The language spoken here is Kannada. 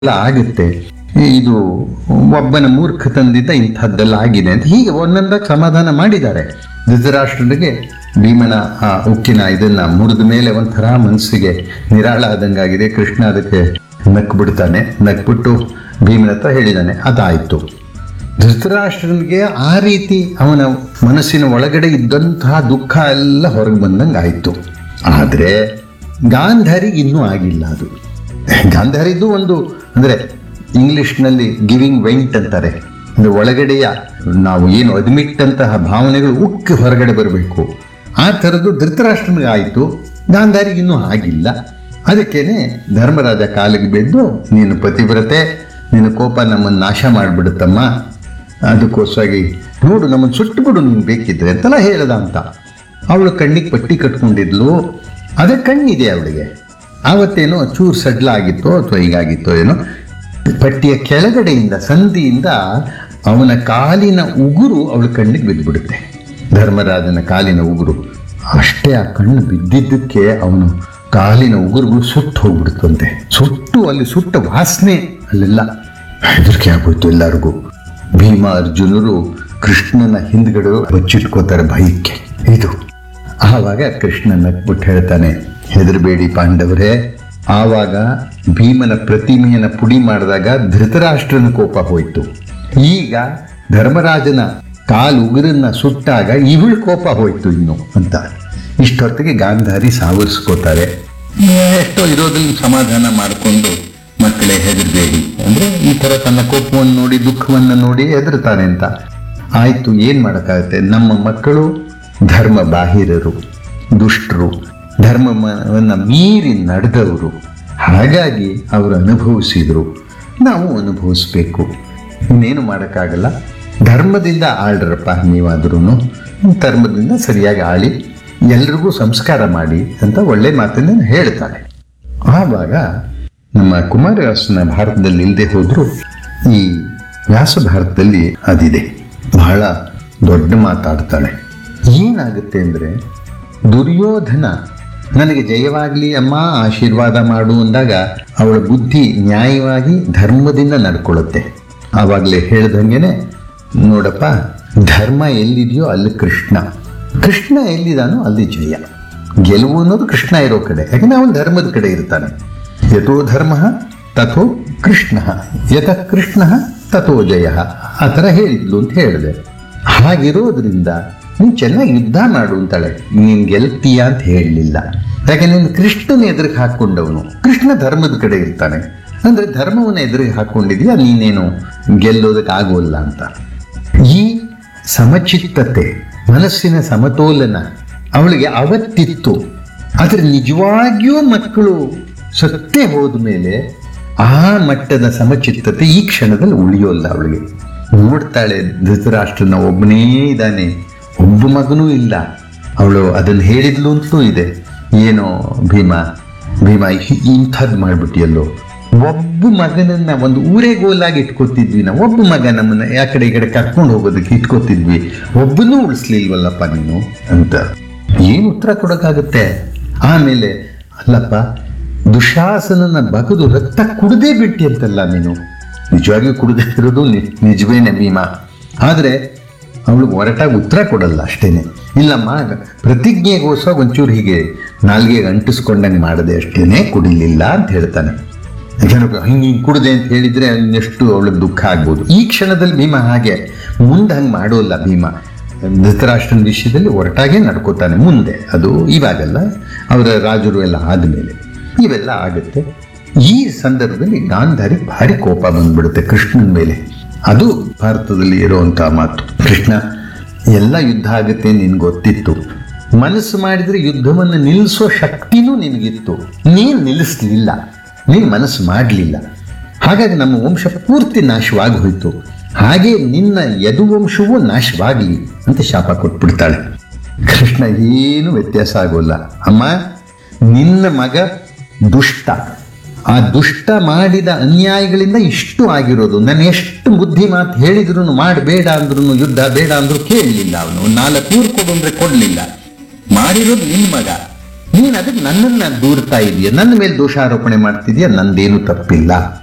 ಎಲ್ಲ ಆಗುತ್ತೆ ಇದು ಒಬ್ಬನ ಮೂರ್ಖತನದಿಂದ ಇಂಥದ್ದೆಲ್ಲ ಆಗಿದೆ ಅಂತ ಹೀಗೆ ಒಂದೊಂದಾಗಿ ಸಮಾಧಾನ ಮಾಡಿದ್ದಾರೆ ಧೃತರಾಷ್ಟ್ರನಿಗೆ ಭೀಮನ ಆ ಉಕ್ಕಿನ ಇದನ್ನ ಮುರಿದ ಮೇಲೆ ಒಂಥರ ಮನಸ್ಸಿಗೆ ನಿರಾಳ ಆದಂಗಾಗಿದೆ ಕೃಷ್ಣ ಅದಕ್ಕೆ ನಕ್ ಬಿಡ್ತಾನೆ ನಕ್ಬಿಟ್ಟು ಭೀಮನ ಹತ್ರ ಹೇಳಿದಾನೆ ಅದಾಯ್ತು ಧೃತರಾಷ್ಟ್ರನಿಗೆ ಆ ರೀತಿ ಅವನ ಮನಸ್ಸಿನ ಒಳಗಡೆ ಇದ್ದಂತಹ ದುಃಖ ಎಲ್ಲ ಹೊರಗೆ ಬಂದಂಗೆ ಆಯಿತು ಆದರೆ ಗಾಂಧಾರಿಗೆ ಇನ್ನೂ ಆಗಿಲ್ಲ ಅದು ಗಾಂಧಾರಿದ್ದು ಒಂದು ಅಂದರೆ ಇಂಗ್ಲಿಷ್ನಲ್ಲಿ ಗಿವಿಂಗ್ ವೆಂಟ್ ಅಂತಾರೆ ಅಂದರೆ ಒಳಗಡೆಯ ನಾವು ಏನು ಅಡ್ಮಿಟ್ ಅಂತಹ ಭಾವನೆಗಳು ಉಕ್ಕಿ ಹೊರಗಡೆ ಬರಬೇಕು ಆ ಥರದ್ದು ಧೃತರಾಷ್ಟ್ರನಿಗೆ ಆಯಿತು ಗಾಂಧಾರಿಗೆ ಇನ್ನೂ ಆಗಿಲ್ಲ ಅದಕ್ಕೇನೆ ಧರ್ಮರಾಜ ಕಾಲಿಗೆ ಬಿದ್ದು ನೀನು ಪತಿವ್ರತೆ ನಿನ್ನ ಕೋಪ ನಮ್ಮನ್ನು ನಾಶ ಮಾಡಿಬಿಡುತ್ತಮ್ಮ ಅದಕ್ಕೋಸ್ಕರಾಗಿ ನೋಡು ನಮ್ಮನ್ನು ಸುಟ್ಟು ಬಿಡು ನೀನು ಬೇಕಿದ್ರೆ ಅಂತೆಲ್ಲ ಹೇಳ್ದ ಅಂತ ಅವಳು ಕಣ್ಣಿಗೆ ಪಟ್ಟಿ ಕಟ್ಕೊಂಡಿದ್ಲು ಅದೇ ಕಣ್ಣಿದೆ ಅವಳಿಗೆ ಆವತ್ತೇನೋ ಚೂರು ಸಡ್ಲ ಆಗಿತ್ತೋ ಅಥವಾ ಹೀಗಾಗಿತ್ತೋ ಏನೋ ಪಟ್ಟಿಯ ಕೆಳಗಡೆಯಿಂದ ಸಂಧಿಯಿಂದ ಅವನ ಕಾಲಿನ ಉಗುರು ಅವಳ ಕಣ್ಣಿಗೆ ಬಿದ್ದುಬಿಡುತ್ತೆ ಧರ್ಮರಾಜನ ಕಾಲಿನ ಉಗುರು ಅಷ್ಟೇ ಆ ಕಣ್ಣು ಬಿದ್ದಿದ್ದಕ್ಕೆ ಅವನು ಕಾಲಿನ ಉಗುರುಗಳು ಸುಟ್ಟು ಹೋಗ್ಬಿಡ್ತಂತೆ ಸುಟ್ಟು ಅಲ್ಲಿ ಸುಟ್ಟ ವಾಸನೆ ಅಲ್ಲೆಲ್ಲ ಹೆದರಿಕೆ ಆಗೋಯ್ತು ಎಲ್ಲರಿಗೂ ಭೀಮ ಅರ್ಜುನರು ಕೃಷ್ಣನ ಹಿಂದ್ಗಡೆ ಬಚ್ಚಿಟ್ಕೋತಾರೆ ಭಯಕ್ಕೆ ಇದು ಆವಾಗ ಕೃಷ್ಣ ನಕ್ಬಿಟ್ಟು ಹೇಳ್ತಾನೆ ಹೆದರಬೇಡಿ ಪಾಂಡವರೇ ಆವಾಗ ಭೀಮನ ಪ್ರತಿಮೆಯನ್ನ ಪುಡಿ ಮಾಡಿದಾಗ ಧೃತರಾಷ್ಟ್ರನ ಕೋಪ ಹೋಯ್ತು ಈಗ ಧರ್ಮರಾಜನ ಕಾಲು ಉಗುರನ್ನ ಸುಟ್ಟಾಗ ಇವಳ ಕೋಪ ಹೋಯ್ತು ಇನ್ನು ಅಂತ ಇಷ್ಟೊತ್ತಿಗೆ ಗಾಂಧಾರಿ ಸಾವರಿಸ್ಕೋತಾರೆ ಎಷ್ಟೋ ಇರೋದ್ರಲ್ಲಿ ಸಮಾಧಾನ ಮಾಡಿಕೊಂಡು ಮಕ್ಕಳೇ ಹೆದರಬೇಡಿ ಅಂದ್ರೆ ಈ ತರ ತನ್ನ ಕೋಪವನ್ನು ನೋಡಿ ದುಃಖವನ್ನು ನೋಡಿ ಹೆದರ್ತಾನೆ ಅಂತ ಆಯ್ತು ಏನ್ ಮಾಡಕ್ಕಾಗತ್ತೆ ನಮ್ಮ ಮಕ್ಕಳು ಧರ್ಮ ಬಾಹಿರರು ದುಷ್ಟರು ಧರ್ಮವನ್ನ ಮೀರಿ ನಡೆದವರು ಹಾಗಾಗಿ ಅವರು ಅನುಭವಿಸಿದ್ರು ನಾವು ಅನುಭವಿಸ್ಬೇಕು ಇನ್ನೇನು ಮಾಡೋಕ್ಕಾಗಲ್ಲ ಧರ್ಮದಿಂದ ಆಳ್ರಪ್ಪ ನೀವಾದ್ರೂ ಧರ್ಮದಿಂದ ಸರಿಯಾಗಿ ಆಳಿ ಎಲ್ರಿಗೂ ಸಂಸ್ಕಾರ ಮಾಡಿ ಅಂತ ಒಳ್ಳೆ ಮಾತನ್ನ ಹೇಳ್ತಾಳೆ ಆವಾಗ ನಮ್ಮ ಕುಮಾರವ್ಯಾಸನ ಭಾರತದಲ್ಲಿ ಇಲ್ಲದೆ ಹೋದ್ರು ಈ ವ್ಯಾಸ ಭಾರತದಲ್ಲಿ ಅದಿದೆ ಬಹಳ ದೊಡ್ಡ ಮಾತಾಡ್ತಾಳೆ ಏನಾಗುತ್ತೆ ಅಂದ್ರೆ ದುರ್ಯೋಧನ ನನಗೆ ಜಯವಾಗ್ಲಿ ಅಮ್ಮ ಆಶೀರ್ವಾದ ಮಾಡು ಅಂದಾಗ ಅವಳ ಬುದ್ಧಿ ನ್ಯಾಯವಾಗಿ ಧರ್ಮದಿಂದ ನಡ್ಕೊಳ್ಳುತ್ತೆ ಆವಾಗಲೇ ಹೇಳ್ದಂಗೆನೆ ನೋಡಪ್ಪ ಧರ್ಮ ಎಲ್ಲಿದೆಯೋ ಅಲ್ಲಿ ಕೃಷ್ಣ ಕೃಷ್ಣ ಎಲ್ಲಿದಾನೋ ಅಲ್ಲಿ ಜಯ ಗೆಲುವು ಅನ್ನೋದು ಕೃಷ್ಣ ಇರೋ ಕಡೆ ಯಾಕಂದ್ರೆ ಅವನು ಧರ್ಮದ ಕಡೆ ಇರ್ತಾನೆ ಯಥೋ ಧರ್ಮ ತಥೋ ಕೃಷ್ಣ ಯಥ ಕೃಷ್ಣ ತಥೋ ಜಯ ಆ ಥರ ಹೇಳಿದ್ಲು ಅಂತ ಹೇಳಿದೆ ಹಾಗಿರೋದ್ರಿಂದ ನೀನು ಚೆನ್ನಾಗಿ ಯುದ್ಧ ಮಾಡು ಅಂತಾಳೆ ನೀನು ಗೆಲ್ತೀಯ ಅಂತ ಹೇಳಲಿಲ್ಲ ಯಾಕೆ ನೀನು ಕೃಷ್ಣನ ಎದುರಿಗೆ ಹಾಕ್ಕೊಂಡವನು ಕೃಷ್ಣ ಧರ್ಮದ ಕಡೆ ಇರ್ತಾನೆ ಅಂದ್ರೆ ಧರ್ಮವನ್ನು ಎದುರಿಗೆ ಹಾಕ್ಕೊಂಡಿದ್ಯಾ ನೀನೇನು ಗೆಲ್ಲೋದಕ್ಕಾಗೋಲ್ಲ ಅಂತ ಈ ಸಮಚಿತ್ತತೆ ಮನಸ್ಸಿನ ಸಮತೋಲನ ಅವಳಿಗೆ ಅವತ್ತಿತ್ತು ಆದರೆ ನಿಜವಾಗಿಯೂ ಮಕ್ಕಳು ಸತ್ತೇ ಹೋದ ಮೇಲೆ ಆ ಮಟ್ಟದ ಸಮಚಿತ್ತತೆ ಈ ಕ್ಷಣದಲ್ಲಿ ಉಳಿಯೋಲ್ಲ ಅವಳಿಗೆ ನೋಡ್ತಾಳೆ ಧೃತರಾಷ್ಟ್ರನ ಒಬ್ಬನೇ ಇದ್ದಾನೆ ಒಬ್ಬ ಮಗನೂ ಇಲ್ಲ ಅವಳು ಅದನ್ನು ಹೇಳಿದ್ಲು ಅಂತಲೂ ಇದೆ ಏನೋ ಭೀಮ ಭೀಮ ಇಂಥದ್ದು ಮಾಡ್ಬಿಟ್ಟಿಯಲ್ಲೋ ಒಬ್ಬ ಮಗನನ್ನ ಒಂದು ಊರೇ ಗೋಲಾಗಿ ಇಟ್ಕೋತಿದ್ವಿ ನಾವು ಒಬ್ಬ ಮಗ ನಮ್ಮನ್ನ ಆ ಕಡೆ ಈ ಕಡೆ ಕರ್ಕೊಂಡು ಹೋಗೋದಕ್ಕೆ ಇಟ್ಕೋತಿದ್ವಿ ಒಬ್ಬನೂ ಉಳಿಸ್ಲಿಲ್ವಲ್ಲಪ್ಪ ನೀನು ಅಂತ ಏನು ಉತ್ತರ ಕೊಡೋಕ್ಕಾಗುತ್ತೆ ಆಮೇಲೆ ಅಲ್ಲಪ್ಪ ದುಶಾಸನನ ಬಗದು ರಕ್ತ ಕುಡ್ದೇ ಬಿಟ್ಟಿ ಅಂತಲ್ಲ ನೀನು ನಿಜವಾಗಿಯೂ ಕುಡ್ದೇ ಇರೋದು ನಿ- ನಿಜವೇನೆ ಭೀಮ ಆದರೆ ಅವಳು ಒರಟಾಗಿ ಉತ್ತರ ಕೊಡಲ್ಲ ಅಷ್ಟೇನೆ ಇಲ್ಲಮ್ಮ ಪ್ರತಿಜ್ಞೆಗೋಸ್ಕರ ಒಂಚೂರು ಹೀಗೆ ನಾಲ್ಗೆ ಅಂಟಿಸ್ಕೊಂಡಂಗೆ ಮಾಡದೆ ಅಷ್ಟೇನೆ ಕುಡಿಲಿಲ್ಲ ಅಂತ ಹೇಳ್ತಾನೆ ಜನರು ಹಿಂಗೆ ಹಿಂಗೆ ಕುಡ್ದೆ ಅಂತ ಹೇಳಿದ್ರೆ ಇನ್ನೆಷ್ಟು ಅವಳಿಗೆ ದುಃಖ ಆಗ್ಬೋದು ಈ ಕ್ಷಣದಲ್ಲಿ ಭೀಮ ಹಾಗೆ ಮುಂದೆ ಹಂಗೆ ಮಾಡೋಲ್ಲ ಭೀಮ ಧೃತರಾಷ್ಟ್ರನ ವಿಷಯದಲ್ಲಿ ಹೊರಟಾಗೆ ನಡ್ಕೋತಾನೆ ಮುಂದೆ ಅದು ಇವಾಗಲ್ಲ ಅವರ ರಾಜರು ಎಲ್ಲ ಆದಮೇಲೆ ಇವೆಲ್ಲ ಆಗುತ್ತೆ ಈ ಸಂದರ್ಭದಲ್ಲಿ ಗಾಂಧಾರಿ ಭಾರಿ ಕೋಪ ಬಂದ್ಬಿಡುತ್ತೆ ಕೃಷ್ಣನ ಮೇಲೆ ಅದು ಭಾರತದಲ್ಲಿ ಇರುವಂತಹ ಮಾತು ಕೃಷ್ಣ ಎಲ್ಲ ಯುದ್ಧ ಆಗುತ್ತೆ ನಿನ್ಗೆ ಗೊತ್ತಿತ್ತು ಮನಸ್ಸು ಮಾಡಿದ್ರೆ ಯುದ್ಧವನ್ನು ನಿಲ್ಲಿಸೋ ಶಕ್ತಿನೂ ನಿನಗಿತ್ತು ನೀನು ನಿಲ್ಲಿಸ್ಲಿಲ್ಲ ನೀನು ಮನಸ್ಸು ಮಾಡಲಿಲ್ಲ ಹಾಗಾಗಿ ನಮ್ಮ ವಂಶ ಪೂರ್ತಿ ನಾಶವಾಗಿ ಹೋಯಿತು ಹಾಗೆ ನಿನ್ನ ಯದುವಂಶವೂ ನಾಶವಾಗಲಿ ಅಂತ ಶಾಪ ಕೊಟ್ಬಿಡ್ತಾಳೆ ಕೃಷ್ಣ ಏನು ವ್ಯತ್ಯಾಸ ಆಗೋಲ್ಲ ಅಮ್ಮ ನಿನ್ನ ಮಗ ದುಷ್ಟ ಆ ದುಷ್ಟ ಮಾಡಿದ ಅನ್ಯಾಯಗಳಿಂದ ಇಷ್ಟು ಆಗಿರೋದು ನಾನು ಎಷ್ಟು ಬುದ್ಧಿ ಮಾತು ಹೇಳಿದ್ರು ಮಾಡಬೇಡ ಅಂದ್ರೂ ಯುದ್ಧ ಬೇಡ ಅಂದ್ರೂ ಕೇಳಲಿಲ್ಲ ಅವನು ನಾಲ್ಕು ಊರು ಕೊಡು ಅಂದ್ರೆ ಕೊಡಲಿಲ್ಲ ಮಾಡಿರೋದು ನಿನ್ನ ಮಗ ನೀನು ಅದಕ್ಕೆ ನನ್ನನ್ನು ದೂರ್ತಾ ಇದೀಯ ನನ್ನ ಮೇಲೆ ದೋಷಾರೋಪಣೆ ಮಾಡ್ತಿದೀಯ ನಂದೇನು ತಪ್ಪಿಲ್ಲ